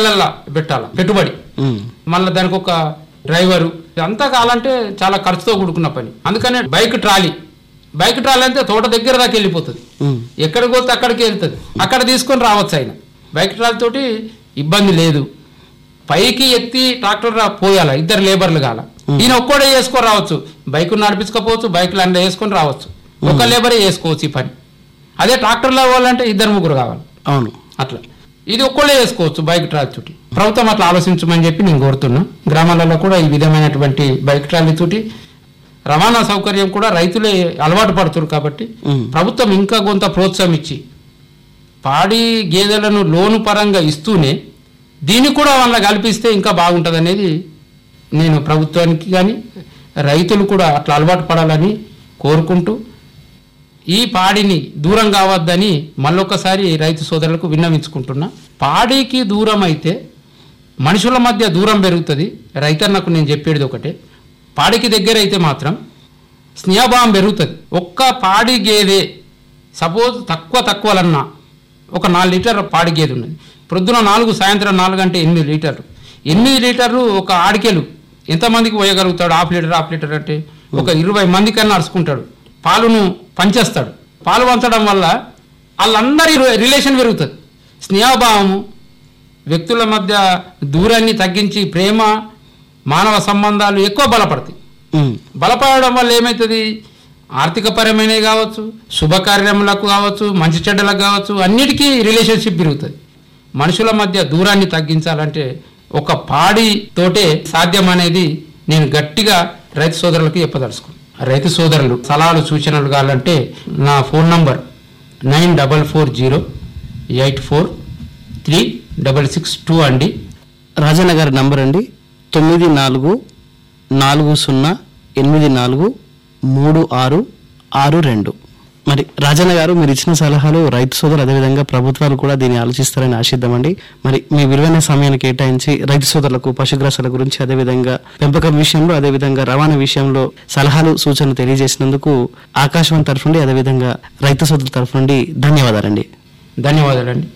నెలల్లో పెట్టాలి పెట్టుబడి ఉమ్, మళ్ళీ దానికి ఒక డ్రైవరు ఇదంతా కావాలంటే చాలా ఖర్చుతో కూడుకున్న పని అందుకనే బైక్ ట్రాలీ బైక్ ట్రాలీ అంటే తోట దగ్గర దాకా వెళ్ళిపోతుంది ఉమ్, ఎక్కడికి పోతే అక్కడికి వెళ్తుంది అక్కడ తీసుకొని రావచ్చు ఆయన బైక్ ట్రాలీ తోటి ఇబ్బంది లేదు పైకి ఎత్తి ట్రాక్టర్ రా పోయాల ఇద్దరు లేబర్లు కాల ఈయన ఒక్కడే చేసుకొని రావచ్చు బైక్ నడిపించుకోపోవచ్చు బైక్లు అందులో వేసుకొని రావచ్చు ఒక లేబరే చేసుకోవచ్చు ఈ పని అదే ట్రాక్టర్లో పోవాలంటే ఇద్దరు ముగ్గురు కావాలి అవును అట్లా ఇది ఒక్కళ్ళే చేసుకోవచ్చు బైక్ ట్రాలీ తోటి ప్రభుత్వం అట్లా ఆలోచించమని చెప్పి నేను కోరుతున్నా గ్రామాలలో కూడా ఈ విధమైనటువంటి బైక్ ట్రాలీ తోటి రవాణా సౌకర్యం కూడా రైతులే అలవాటు పడుతున్నారు కాబట్టి ఉమ్, ప్రభుత్వం ఇంకా కొంత ప్రోత్సాహం ఇచ్చి పాడి గేదెలను లోను పరంగా ఇస్తూనే దీన్ని కూడా వాళ్ళ కల్పిస్తే ఇంకా బాగుంటుంది అనేది నేను ప్రభుత్వానికి కానీ రైతులు కూడా అట్లా అలవాటు పడాలని కోరుకుంటూ ఈ పాడిని దూరం కావద్దని మళ్ళొకసారి రైతు సోదరులకు విన్నవించుకుంటున్నా పాడికి దూరం అయితే మనుషుల మధ్య దూరం పెరుగుతుంది రైతన్నకు నేను చెప్పేది ఒకటే పాడికి దగ్గర అయితే మాత్రం స్నేహభావం పెరుగుతుంది ఒక్క పాడి గేదె సపోజ్ తక్కువ తక్కువలన్నా ఒక నాలుగు లీటర్ పాడి గేదె ఉన్నది ప్రొద్దున నాలుగు సాయంత్రం నాలుగు అంటే ఎనిమిది లీటర్లు ఎనిమిది లీటర్లు ఒక ఆడికెలు ఎంతమందికి పోయగలుగుతాడు హాఫ్ లీటర్ హాఫ్ లీటర్ అంటే ఒక ఇరవై మంది కన్నా నడుచుకుంటాడు పాలును పంచేస్తాడు పాలు పంచడం వల్ల వాళ్ళందరి రిలేషన్ పెరుగుతుంది స్నేహభావము వ్యక్తుల మధ్య దూరాన్ని తగ్గించి ప్రేమ మానవ సంబంధాలు ఎక్కువ బలపడతాయి ఉమ్, బలపడడం వల్ల ఏమవుతుంది ఆర్థిక పరమైనవి కావచ్చు శుభకార్యములకు కావచ్చు మంచి చెడ్డలకు కావచ్చు అన్నిటికీ రిలేషన్షిప్ పెరుగుతుంది మనుషుల మధ్య దూరాన్ని తగ్గించాలంటే ఒక పాడి తోటే సాధ్యం అనేది నేను గట్టిగా రైతు సోదరులకు చెప్పదలుచుకున్నాను రైతు సోదరులు సలహాలు సూచనలు కావాలంటే నా phone number nine double four zero eight four three double six two అండి రాజన్న గారి నంబర్ అండి తొమ్మిది నాలుగు నాలుగు సున్నా ఎనిమిది నాలుగు మూడు ఆరు ఆరు రెండు మరి రాజన్న గారు మీరు ఇచ్చిన సలహాలు రైతు సోదరులు అదేవిధంగా ప్రభుత్వాలు కూడా దీన్ని ఆలోచిస్తారని ఆశిద్దామండి మరి మీ విలువైన సమయాన్ని కేటాయించి రైతు సోదరులకు పశుగ్రాసాల గురించి అదేవిధంగా పెంపకం విషయంలో అదేవిధంగా రవాణా విషయంలో సలహాలు సూచనలు తెలియజేసినందుకు ఆకాశవాణి తరఫు నుండి అదేవిధంగా రైతు సోదరుల తరఫు నుండి ధన్యవాదాలండి ధన్యవాదాలండి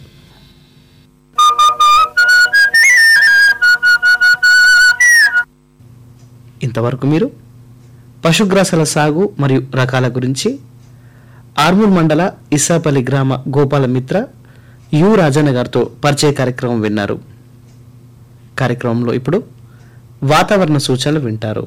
ఇంతవరకు మీరు పశుగ్రాసాల సాగు మరియు రకాల గురించి ఆర్మూర్ మండల ఇస్సాపల్లి గ్రామ గోపాల మిత్ర యు రాజన్న గారితో పరిచయ కార్యక్రమం విన్నారు కార్యక్రమంలో ఇప్పుడు వాతావరణ సూచనలు వింటారు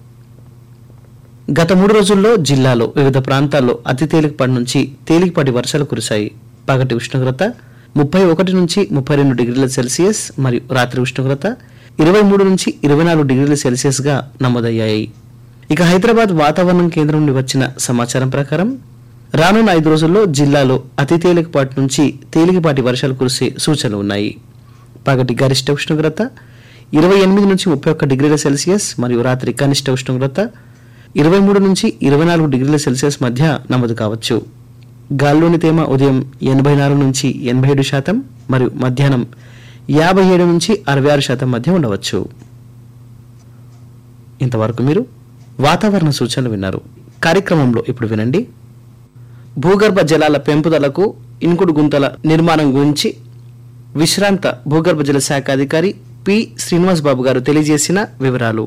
గత మూడు రోజుల్లో జిల్లాలో వివిధ ప్రాంతాల్లో అతి తేలికపాటి నుంచి తేలికపాటి వర్షాలు కురిశాయి పగటి ఉష్ణోగ్రత ముప్పై ఒకటి నుంచి ముప్పై రెండు డిగ్రీల సెల్సియస్ మరియు రాత్రి ఉష్ణోగ్రత ఇరవై మూడు నుంచి ఇరవై నాలుగు డిగ్రీల సెల్సియస్ గా నమోదయ్యాయి ఇక హైదరాబాద్ వాతావరణం కేంద్రం నుండి వచ్చిన సమాచారం ప్రకారం రానున్న ఐదు రోజుల్లో జిల్లాలో అతి తేలికపాటి నుంచి తేలికపాటి వర్షాలు కురిసే సూచనలు ఉన్నాయి పగటి గరిష్ట ఉష్ణోగ్రత ఇరవై ఎనిమిది నుంచి ముప్పై ఒక్క డిగ్రీల సెల్సియస్ మరియు రాత్రి కనిష్ట ఉష్ణోగ్రత ఇరవై మూడు నుంచి ఇరవై నాలుగు డిగ్రీల సెల్సియస్ మధ్య నమోదు కావచ్చు గాల్లోని తేమ ఉదయం ఎనభై నాలుగు నుంచి ఎనభై ఏడు శాతం మరియు మధ్యాహ్నం యాభై ఏడు నుంచి అరవై ఆరు శాతం మధ్య ఉండవచ్చు ఇంతవరకు మీరు వాతావరణ సూచనలు విన్నారు కార్యక్రమంలో ఇప్పుడు వినండి భూగర్భ జలాల పెంపుదలకు ఇన్కుడు గుంతల నిర్మాణం గురించి విశ్రాంత భూగర్భ జల శాఖ అధికారి పి శ్రీనివాస్ బాబు గారు తెలియజేసిన వివరాలు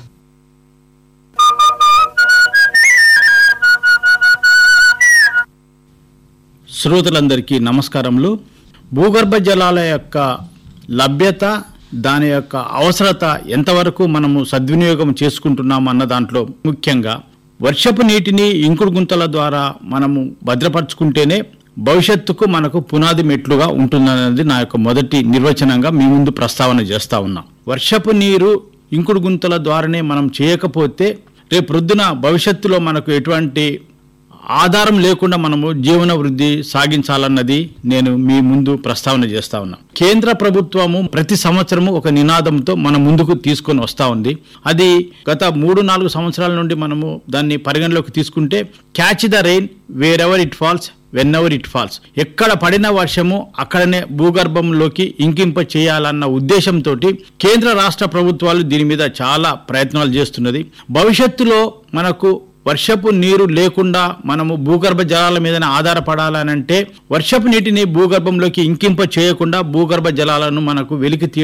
శ్రోతలందరికీ నమస్కారములు భూగర్భ జలాల యొక్క లభ్యత దాని యొక్క అవసరత ఎంతవరకు మనము సద్వినియోగం చేసుకుంటున్నాం అన్న దాంట్లో ముఖ్యంగా వర్షపు నీటిని ఇంకుడు గుంతల ద్వారా మనము భద్రపరుచుకుంటేనే భవిష్యత్తుకు మనకు పునాది మెట్లుగా ఉంటుందనేది నా యొక్క మొదటి నిర్వచనంగా మీ ముందు ప్రస్తావన చేస్తా ఉన్నా వర్షపు నీరు ఇంకుడు గుంతల ద్వారానే మనం చేయకపోతే రేపు ప్రొద్దున భవిష్యత్తులో మనకు ఎటువంటి ఆధారం లేకుండా మనము జీవన వృద్ధి సాగించాలన్నది నేను మీ ముందు ప్రస్తావన చేస్తా ఉన్నా కేంద్ర ప్రభుత్వము ప్రతి సంవత్సరము ఒక నినాదంతో మన ముందుకు తీసుకొని వస్తా ఉంది అది గత మూడు నాలుగు సంవత్సరాల నుండి మనము దాన్ని పరిగణలోకి తీసుకుంటే catch the rain wherever it falls whenever it falls ఎక్కడ పడిన వర్షము అక్కడనే భూగర్భంలోకి ఇంకింప చేయాలన్న ఉద్దేశంతో కేంద్ర రాష్ట్ర ప్రభుత్వాలు దీని మీద చాలా ప్రయత్నాలు చేస్తున్నది భవిష్యత్తులో మనకు వర్షపు నీరు లేకుండా మనము భూగర్భ జలాల మీదనే ఆధారపడాలనంటే వర్షపు నీటిని భూగర్భంలోకి ఇంకింప చేయకుండా భూగర్భ జలాలను మనకు వెలికి తీయ